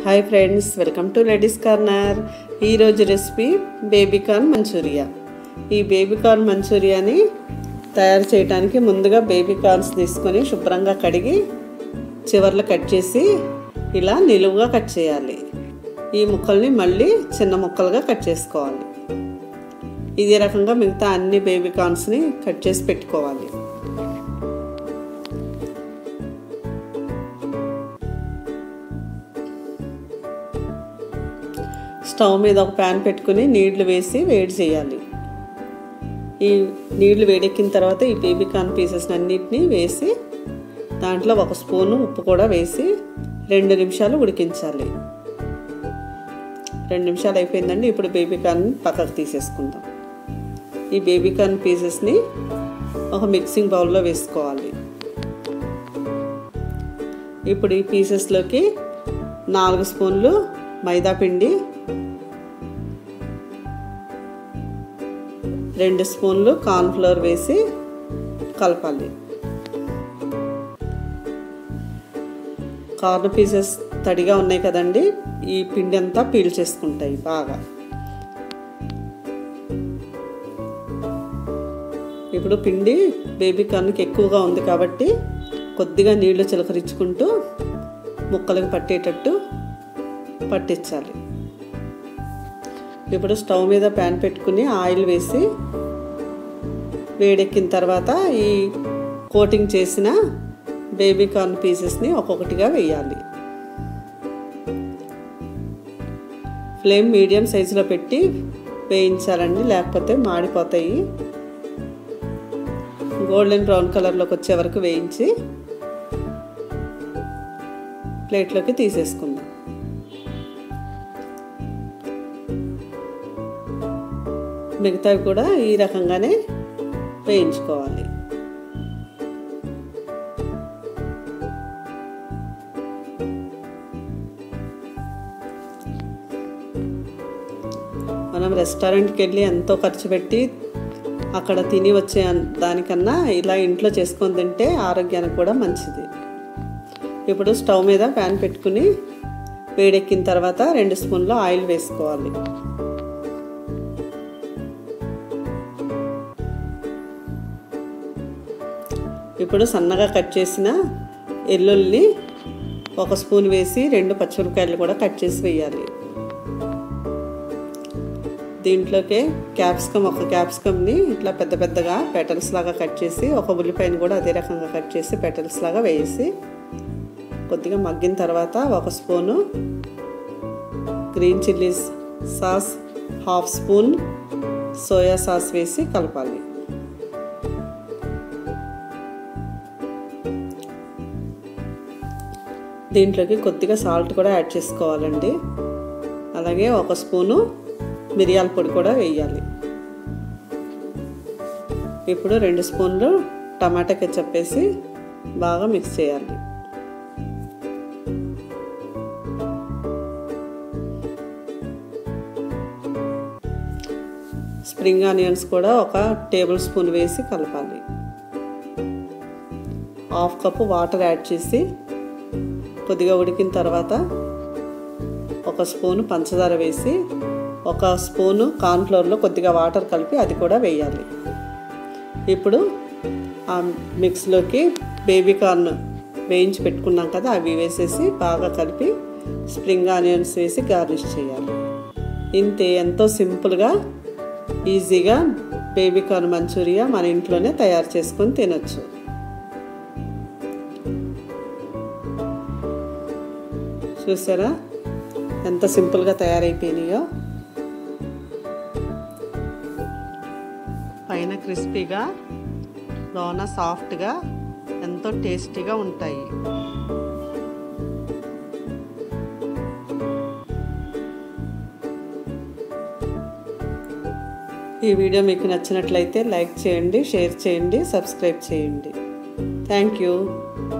hi friends welcome to ladies corner ఈరోజు recipe baby corn Manchuria ఈ baby corn మంచూరియాని తయారు చేయడానికి ముందుగా బేబీ కార్న్స్ తీసుకొని శుభ్రంగా కడిగి చివర్లు కట్ చేసి ఇలా నిలువుగా కట్ చేయాలి ఈ ముక్కల్ని మళ్ళీ చిన్న ముక్కలుగా కట్ చేసుకోవాలి ఇదే రకంగా మిగతా అన్ని బేబీ కార్న్స్ని కట్ చేసి పెట్టుకోవాలి స్టవ్ మీద ఒక ప్యాన్ పెట్టుకుని నీళ్లు వేసి వేడి చేయాలి ఈ నీళ్లు వేడెక్కిన తర్వాత ఈ బేబీ కార్న్ పీసెస్ అన్నిటినీ వేసి దాంట్లో ఒక స్పూను ఉప్పు కూడా వేసి రెండు నిమిషాలు ఉడికించాలి రెండు నిమిషాలు అయిపోయిందండి ఇప్పుడు బేబీ కార్న్ పక్కకు తీసేసుకుందాం ఈ బేబీ కార్న్ పీసెస్ని ఒక మిక్సింగ్ బౌల్లో వేసుకోవాలి ఇప్పుడు ఈ పీసెస్లోకి నాలుగు స్పూన్లు మైదా పిండి రెండు స్పూన్లు కార్న్ఫ్లోర్ వేసి కలపాలి కార్న్ పీసెస్ తడిగా ఉన్నాయి కదండి ఈ పిండి అంతా పీల్చేసుకుంటాయి బాగా ఇప్పుడు పిండి బేబీ కార్న్కి ఎక్కువగా ఉంది కాబట్టి కొద్దిగా నీళ్లు చిలకరించుకుంటూ ముక్కలకు పట్టేటట్టు పట్టించాలి ఇప్పుడు స్టవ్ మీద ప్యాన్ పెట్టుకుని ఆయిల్ వేసి వేడెక్కిన తర్వాత ఈ కోటింగ్ చేసిన బేబీ కార్న్ పీసెస్ని ఒక్కొక్కటిగా వేయాలి ఫ్లేమ్ మీడియం సైజులో పెట్టి వేయించాలండి లేకపోతే మాడిపోతాయి గోల్డెన్ బ్రౌన్ కలర్లోకి వచ్చే వరకు వేయించి ప్లేట్లోకి తీసేసుకుందాం మిగతావి కూడా ఈ రకంగానే వేయించుకోవాలి మనం రెస్టారెంట్కి వెళ్ళి ఎంతో ఖర్చు పెట్టి అక్కడ తిని వచ్చే దానికన్నా ఇలా ఇంట్లో చేసుకొని తింటే ఆరోగ్యానికి కూడా మంచిది ఇప్పుడు స్టవ్ మీద ప్యాన్ పెట్టుకుని వేడెక్కిన తర్వాత రెండు స్పూన్లు ఆయిల్ వేసుకోవాలి ఇప్పుడు సన్నగా కట్ చేసిన ఎల్లుల్ని ఒక స్పూన్ వేసి రెండు పచ్చిమిరపకాయలు కూడా కట్ చేసి వేయాలి దీంట్లోకే క్యాప్సికమ్ ఒక క్యాప్సికమ్ని ఇట్లా పెద్ద పెద్దగా పెటల్స్ లాగా కట్ చేసి ఒక ఉల్లిపాయని కూడా అదే రకంగా కట్ చేసి పెటల్స్ లాగా వేసి కొద్దిగా మగ్గిన తర్వాత ఒక spoon green chillies sauce half spoon soya sauce వేసి కలపాలి దీంట్లోకి కొద్దిగా సాల్ట్ కూడా యాడ్ చేసుకోవాలండి అలాగే ఒక స్పూను మిరియాల పొడి కూడా వేయాలి ఇప్పుడు రెండు స్పూన్లు టమాటా కెచ్చప్ వేసి బాగా మిక్స్ చేయాలి స్ప్రింగ్ ఆనియన్స్ కూడా ఒక టేబుల్ స్పూన్ వేసి కలపాలి హాఫ్ కప్పు వాటర్ యాడ్ చేసి కొద్దిగా ఉడికిన తర్వాత ఒక స్పూను పంచదార వేసి ఒక స్పూను కార్న్ఫ్లోర్లో కొద్దిగా వాటర్ కలిపి అది కూడా వేయాలి ఇప్పుడు ఆ మిక్స్లోకి బేబీ కార్న్ వేయించి పెట్టుకున్నాం కదా అవి వేసేసి బాగా కలిపి స్ప్రింగ్ ఆనియన్స్ వేసి గార్నిష్ చేయాలి ఇంతే ఎంతో సింపుల్గా ఈజీగా బేబీ కార్న్ మంచూరియా మన ఇంట్లోనే తయారు చేసుకొని తినొచ్చు చూసారా ఎంత సింపుల్గా తయారైపోయినాయో పైన క్రిస్పీగా లోన సాఫ్ట్గా ఎంతో టేస్టీగా ఉంటాయి ఈ వీడియో మీకు నచ్చినట్లయితే లైక్ చేయండి షేర్ చేయండి సబ్స్క్రైబ్ చేయండి థ్యాంక్ యూ